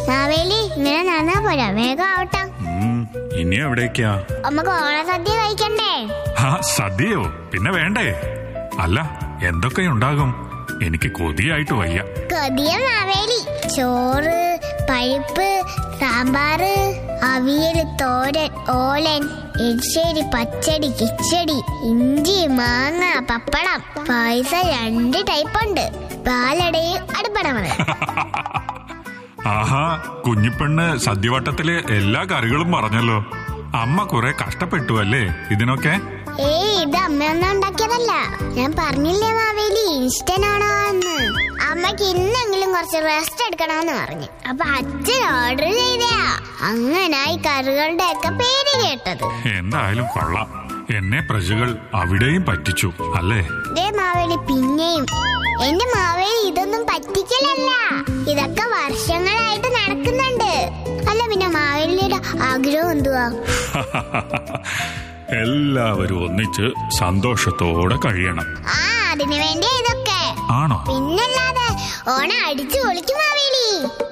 മാവേലി ഇങ്ങനെ നടന്നാ പോരാ വേഗം ആവട്ടെ ഉം, ഇനി എവിടേക്കാ നമുക്ക് ഓണസദ്യ കഴിക്കണ്ടേ ആ സദ്യയോ പിന്നെ വേണ്ടേ അല്ല എന്തൊക്കെയുണ്ടാകും എനിക്ക് കൊതിയായിട്ട് വയ്യ കൊതിയ മാവേലി ചോറ് പരിപ്പ് സാമ്പാറ് അവിയല് തോരൻ ഓലൻ എരിശ്ശേരി പച്ചടി കിച്ചടി ഇഞ്ചി മാങ്ങ പപ്പടം പായസം രണ്ട് ടൈപ്പ് ഉണ്ട് പാലടയും അടുപ്പടമാണ് ആഹാ കുഞ്ഞിപ്പെണ്ണ് സദ്യവട്ടത്തിലെ എല്ലാ കറികളും പറഞ്ഞല്ലോ അമ്മ കുറെ കഷ്ടപ്പെട്ടു അല്ലേ ഇതിനൊക്കെ ഏയ് ഇത് അമ്മയൊന്നും ഉണ്ടാക്കിയതല്ല ഞാൻ പറഞ്ഞില്ലേ മാവേലി ഇൻസ്റ്റന്റ് ആണോന്ന് അമ്മക്ക് ഇന്നെങ്കിലും കുറച്ച് റെസ്റ്റ് എടുക്കണമെന്ന് പറഞ്ഞു അപ്പൊ അച്ഛൻ ഓർഡർ ചെയ്തയാ അങ്ങനായി കറികളുടെ ഒക്കെ പേര് കേട്ടത് എന്തായാലും കൊള്ളാം എന്നെ പ്രജകൾ അവിടെയും പറ്റിച്ചു അല്ലേ ദേ മാവേലി പിന്നെയും എന്റെ മാവേലി ഇതൊന്നും പറ്റിക്കലല്ല ഇതൊക്കെ വർഷങ്ങളായിട്ട് നടക്കുന്നുണ്ട് അല്ല പിന്നെ മാവേലിയുടെ ആഗ്രഹം എന്തുവാ എല്ലാവരും ഒന്നിച്ച് സന്തോഷത്തോടെ കഴിയണം ആ അതിനു വേണ്ടിയാ ഇതൊക്കെ ആണോ പിന്നല്ലാതെ ഓണം അടിച്ചു പൊളിക്കും മാവേലി